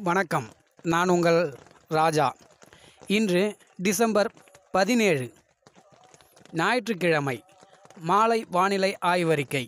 வணக்கம் நான் உங்கள் ராஜா இன்று டிசம்பர் பதினேழு ஞாயிற்றுக்கிழமை மாலை வானிலை ஆய்வறிக்கை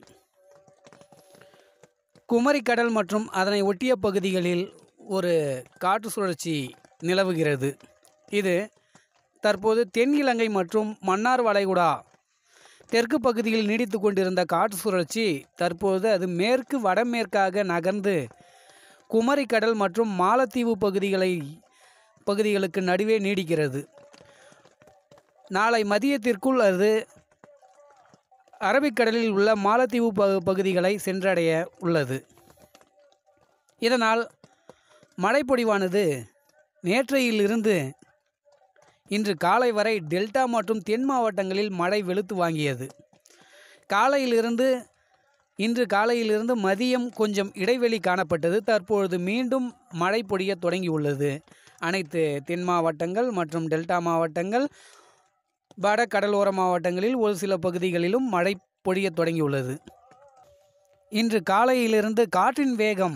குமரிக்கடல் மற்றும் அதனை ஒட்டிய பகுதிகளில் ஒரு காற்று சுழற்சி நிலவுகிறது இது தற்போது தென் இலங்கை மற்றும் மன்னார் வளைகுடா தெற்கு பகுதியில் நீடித்து கொண்டிருந்த காற்று சுழற்சி தற்போது அது மேற்கு வடமேற்காக நகர்ந்து குமரிக்கடல் மற்றும் மாலத்தீவு பகுதிகளை பகுதிகளுக்கு நடுவே நீடிக்கிறது நாளை மதியத்திற்குள் அது அரபிக்கடலில் உள்ள மாலத்தீவு ப பகுதிகளை சென்றடைய உள்ளது இதனால் மழைப்பொழிவானது நேற்றையிலிருந்து இன்று காலை வரை டெல்டா மற்றும் தென் மாவட்டங்களில் மழை வெளுத்து வாங்கியது காலையிலிருந்து இன்று காலையிலிருந்து மதியம் கொஞ்சம் இடைவெளி காணப்பட்டது தற்பொழுது மீண்டும் மழை பொழிய தொடங்கியுள்ளது அனைத்து தென் மாவட்டங்கள் மற்றும் டெல்டா மாவட்டங்கள் வட கடலோர மாவட்டங்களில் ஒரு சில பகுதிகளிலும் மழை பொழிய தொடங்கியுள்ளது இன்று காலையிலிருந்து காற்றின் வேகம்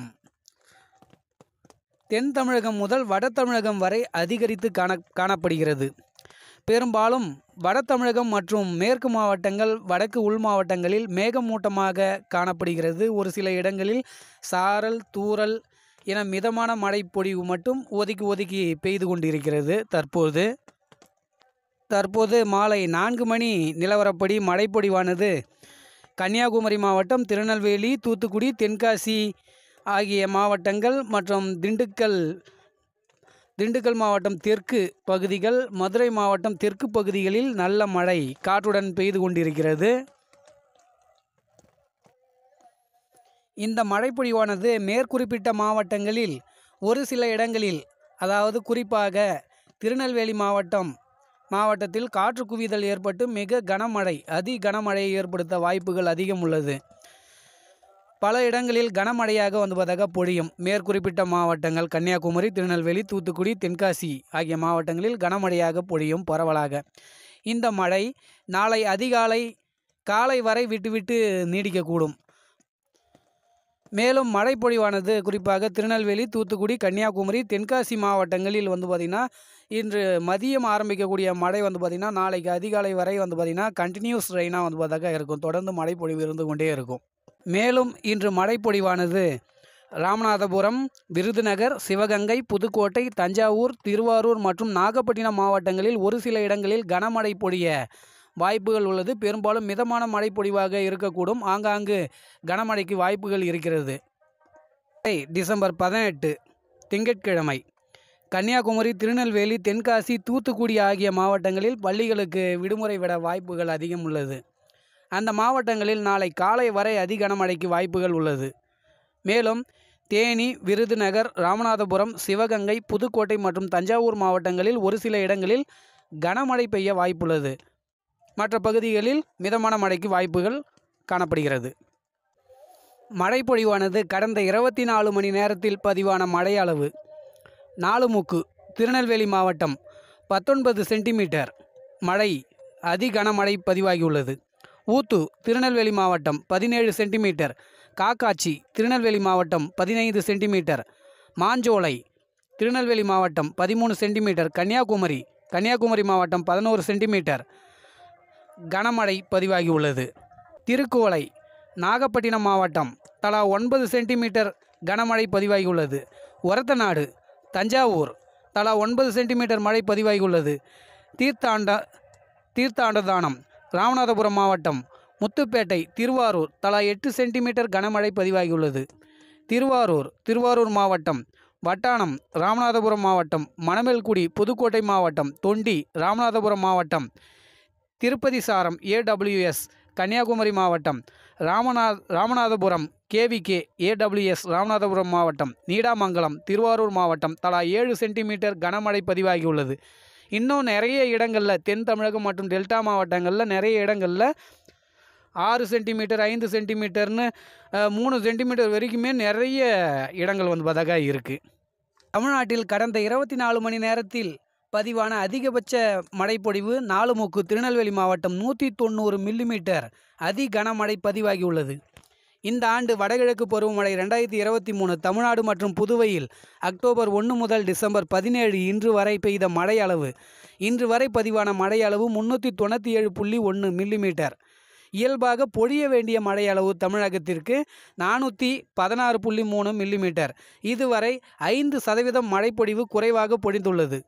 தென் தமிழகம் முதல் வட தமிழகம் வரை அதிகரித்து காண காணப்படுகிறது பெரும்பாலும் வட தமிழகம் மற்றும் மேற்கு மாவட்டங்கள் வடக்கு உள் மாவட்டங்களில் மேகமூட்டமாக காணப்படுகிறது ஒரு சில இடங்களில் சாரல் தூறல் என மிதமான மழை பொழிவு மட்டும் ஒதுக்கி ஒதுக்கி பெய்து கொண்டிருக்கிறது தற்போது தற்போது மாலை நான்கு மணி நிலவரப்படி மழைப்பொழிவானது கன்னியாகுமரி மாவட்டம் திருநெல்வேலி தூத்துக்குடி தென்காசி ஆகிய மாவட்டங்கள் மற்றும் திண்டுக்கல் திண்டுக்கல் மாவட்டம் தெற்கு பகுதிகள் மதுரை மாவட்டம் தெற்கு பகுதிகளில் நல்ல மழை காற்றுடன் பெய்து கொண்டிருக்கிறது இந்த மழைப்பொழிவானது மேற்குறிப்பிட்ட மாவட்டங்களில் ஒரு சில இடங்களில் அதாவது குறிப்பாக திருநெல்வேலி மாவட்டம் மாவட்டத்தில் காற்று குவிதல் ஏற்பட்டு மிக கனமழை அதி கனமழையை ஏற்படுத்த வாய்ப்புகள் அதிகம் உள்ளது பல இடங்களில் கனமழையாக வந்துவதாக பொழியும் மேற்குறிப்பிட்ட மாவட்டங்கள் கன்னியாகுமரி திருநெல்வேலி தூத்துக்குடி தென்காசி ஆகிய மாவட்டங்களில் கனமழையாக பொழியும் பரவலாக இந்த மழை நாளை அதிகாலை காலை வரை விட்டுவிட்டு நீடிக்கக்கூடும் மேலும் மழை பொழிவானது குறிப்பாக திருநெல்வேலி தூத்துக்குடி கன்னியாகுமரி தென்காசி மாவட்டங்களில் வந்து பார்த்திங்கன்னா இன்று மதியம் ஆரம்பிக்கக்கூடிய மழை வந்து பார்த்திங்கன்னா நாளைக்கு அதிகாலை வரை வந்து பார்த்திங்கன்னா கண்டினியூஸ் ரெயினாக வந்து பார்த்தாக்கா இருக்கும் தொடர்ந்து மழை பொழிவு இருந்து கொண்டே இருக்கும் மேலும் இன்று மழைப்பொழிவானது ராமநாதபுரம் விருதுநகர் சிவகங்கை புதுக்கோட்டை தஞ்சாவூர் திருவாரூர் மற்றும் நாகப்பட்டினம் மாவட்டங்களில் ஒரு சில இடங்களில் கனமழை பொழிய வாய்ப்புகள் உள்ளது பெரும்பாலும் மிதமான மழை பொழிவாக இருக்கக்கூடும் ஆங்காங்கு கனமழைக்கு வாய்ப்புகள் இருக்கிறது டிசம்பர் பதினெட்டு திங்கட்கிழமை கன்னியாகுமரி திருநெல்வேலி தென்காசி தூத்துக்குடி ஆகிய மாவட்டங்களில் பள்ளிகளுக்கு விடுமுறை விட வாய்ப்புகள் அதிகம் உள்ளது அந்த மாவட்டங்களில் நாளை காலை வரை அதி கனமழைக்கு வாய்ப்புகள் உள்ளது மேலும் தேனி விருதுநகர் ராமநாதபுரம் சிவகங்கை புதுக்கோட்டை மற்றும் தஞ்சாவூர் மாவட்டங்களில் ஒரு சில இடங்களில் கனமழை பெய்ய வாய்ப்புள்ளது மற்ற பகுதிகளில் மிதமான மழைக்கு வாய்ப்புகள் காணப்படுகிறது மழைப்பொழிவானது கடந்த இருபத்தி நாலு மணி நேரத்தில் பதிவான மழை அளவு நாலுமுக்கு திருநெல்வேலி மாவட்டம் பத்தொன்பது சென்டிமீட்டர் மழை அதி கனமழை பதிவாகியுள்ளது ஊத்து திருநெல்வேலி மாவட்டம் பதினேழு சென்டிமீட்டர் காக்காச்சி திருநெல்வேலி மாவட்டம் பதினைந்து சென்டிமீட்டர் மாஞ்சோலை திருநெல்வேலி மாவட்டம் பதிமூணு சென்டிமீட்டர் கன்னியாகுமரி கன்னியாகுமரி மாவட்டம் பதினோரு சென்டிமீட்டர் கனமழை பதிவாகியுள்ளது திருக்குவளை நாகப்பட்டினம் மாவட்டம் தலா ஒன்பது சென்டிமீட்டர் கனமழை பதிவாகியுள்ளது ஒரத்தநாடு தஞ்சாவூர் தலா ஒன்பது சென்டிமீட்டர் மழை பதிவாகியுள்ளது தீர்த்தாண்ட தீர்த்தாண்டதானம் ராமநாதபுரம் மாவட்டம் முத்துப்பேட்டை திருவாரூர் தலா எட்டு சென்டிமீட்டர் கனமழை பதிவாகியுள்ளது திருவாரூர் திருவாரூர் மாவட்டம் வட்டானம் ராமநாதபுரம் மாவட்டம் மணமேல்குடி புதுக்கோட்டை மாவட்டம் தொண்டி ராமநாதபுரம் மாவட்டம் திருப்பதி சாரம் ஏடபிள்யூஎஸ் கன்னியாகுமரி மாவட்டம் ராமநா ராமநாதபுரம் கேவிகே ஏடபிள்யூஎஸ் ராமநாதபுரம் மாவட்டம் நீடாமங்கலம் திருவாரூர் மாவட்டம் தலா ஏழு சென்டிமீட்டர் கனமழை பதிவாகியுள்ளது இன்னும் நிறைய இடங்களில் தென் தமிழகம் மற்றும் டெல்டா மாவட்டங்களில் நிறைய இடங்களில் ஆறு சென்டிமீட்டர் ஐந்து சென்டிமீட்டர்னு அஹ், மூணு சென்டிமீட்டர் வரைக்குமே நிறைய இடங்கள் வந்து பார்த்தாக்கா இருக்குது தமிழ்நாட்டில் கடந்த இருபத்தி நாலு மணி நேரத்தில் பதிவான அதிகபட்ச மழைப்பொழிவு நாலுமுக்கு திருநெல்வேலி மாவட்டம் நூற்றி தொண்ணூறு மில்லிமீட்டர் அதி கனமழை பதிவாகியுள்ளது இந்த ஆண்டு வடகிழக்கு பருவமழை ரெண்டாயிரத்தி இருபத்தி மூணு தமிழ்நாடு மற்றும் புதுவையில் அக்டோபர் ஒன்று முதல் டிசம்பர் பதினேழு இன்று வரை பெய்த மழை அளவு இன்று வரை பதிவான மழை அளவு முன்னூற்றி தொண்ணூற்றி ஏழு புள்ளி ஒன்று மில்லிமீட்டர் இயல்பாக பொழிய வேண்டிய மழை அளவு தமிழகத்திற்கு நானூற்றி பதினாறு புள்ளி மூணு மில்லிமீட்டர் இதுவரை ஐந்து சதவீதம் மழைப்பொழிவு குறைவாக பொழிந்துள்ளது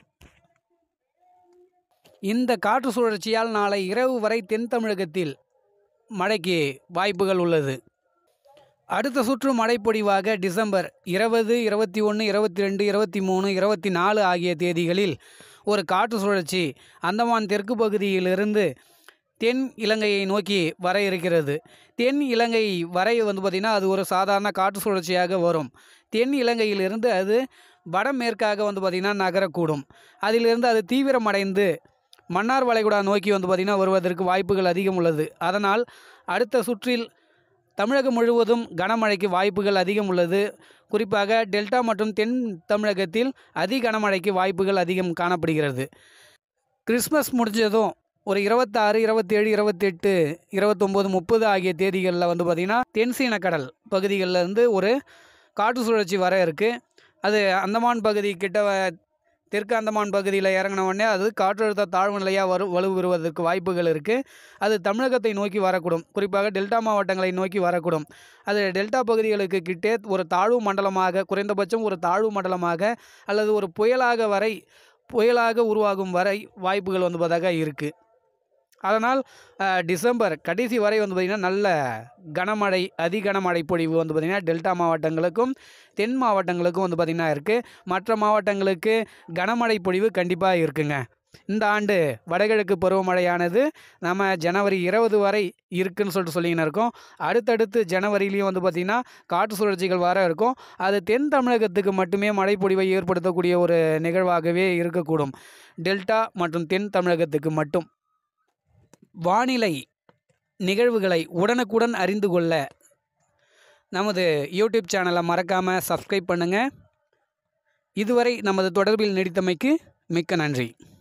இந்த காற்று சுழற்சியால் நாளை இரவு வரை தென் தமிழகத்தில் மழைக்கு வாய்ப்புகள் உள்ளது அடுத்த சுற்று மழைப்பொழிவாக டிசம்பர் இருபது இருபத்தி ஒன்று இருபத்தி ரெண்டு இருபத்தி மூணு இருபத்தி நாலு ஆகிய தேதிகளில் ஒரு காற்று சுழற்சி அந்தமான் தெற்கு பகுதியிலிருந்து தென் இலங்கையை நோக்கி வர இருக்கிறது தென் இலங்கை வரை வந்து பார்த்திங்கன்னா அது ஒரு சாதாரண காற்று சுழற்சியாக வரும் தென் இலங்கையிலிருந்து அது வடமேற்காக வந்து பார்த்திங்கன்னா நகரக்கூடும் அதிலிருந்து அது தீவிரமடைந்து மன்னார் வளைகுடா நோக்கி வந்து பார்த்திங்கன்னா வருவதற்கு வாய்ப்புகள் அதிகம் உள்ளது அதனால் அடுத்த சுற்றில் தமிழகம் முழுவதும் கனமழைக்கு வாய்ப்புகள் அதிகம் உள்ளது குறிப்பாக டெல்டா மற்றும் தென் தமிழகத்தில் அதி கனமழைக்கு வாய்ப்புகள் அதிகம் காணப்படுகிறது கிறிஸ்மஸ் முடிஞ்சதும் ஒரு இருபத்தாறு இருபத்தேழு இருபத்தெட்டு இருபத்தொம்போது முப்பது ஆகிய தேதிகளில் வந்து பார்த்திங்கன்னா தென்சீன கடல் பகுதிகளில் இருந்து ஒரு காற்று சுழற்சி வர இருக்குது அது அந்தமான் பகுதி கிட்ட வ- தெற்கு அந்தமான் பகுதியில் இறங்கின உடனே அது காற்றழுத்த தாழ்வு நிலையாக வரு வலுவருவதற்கு வாய்ப்புகள் இருக்குது அது தமிழகத்தை நோக்கி வரக்கூடும் குறிப்பாக டெல்டா மாவட்டங்களை நோக்கி வரக்கூடும் அது டெல்டா பகுதிகளுக்கு கிட்டே ஒரு தாழ்வு மண்டலமாக குறைந்தபட்சம் ஒரு தாழ்வு மண்டலமாக அல்லது ஒரு புயலாக வரை புயலாக உருவாகும் வரை வாய்ப்புகள் வந்து பார்த்தா இருக்குது அதனால் அஹ், டிசம்பர் கடைசி வரை வந்து பார்த்திங்கன்னா நல்ல கனமழை அதி கனமழை பொழிவு வந்து பார்த்திங்கன்னா டெல்டா மாவட்டங்களுக்கும் தென் மாவட்டங்களுக்கும் வந்து பார்த்திங்கன்னா இருக்குது மற்ற மாவட்டங்களுக்கு கனமழை பொழிவு கண்டிப்பாக இருக்குங்க இந்த ஆண்டு வடகிழக்கு பருவமழையானது நம்ம ஜனவரி இருபது வரை இருக்குன்னு சொல்லிட்டு சொல்லிக்கின்னு இருக்கோம் அடுத்தடுத்து ஜனவரிலையும் வந்து பார்த்திங்கன்னா காற்று சுழற்சிகள் வர இருக்கும் அது தென் தமிழகத்துக்கு மட்டுமே மழைப்பொழிவை ஏற்படுத்தக்கூடிய ஒரு நிகழ்வாகவே இருக்கக்கூடும் டெல்டா மற்றும் தென் தமிழகத்துக்கு மட்டும் வானிலை நிகழ்வுகளை உடனுக்குடன் அறிந்து கொள்ள நமது யூடியூப் சேனலை மறக்காமல் சப்ஸ்கிரைப் பண்ணுங்கள் இதுவரை நமது தொடர்பில் நீடித்தமைக்கு மிக்க நன்றி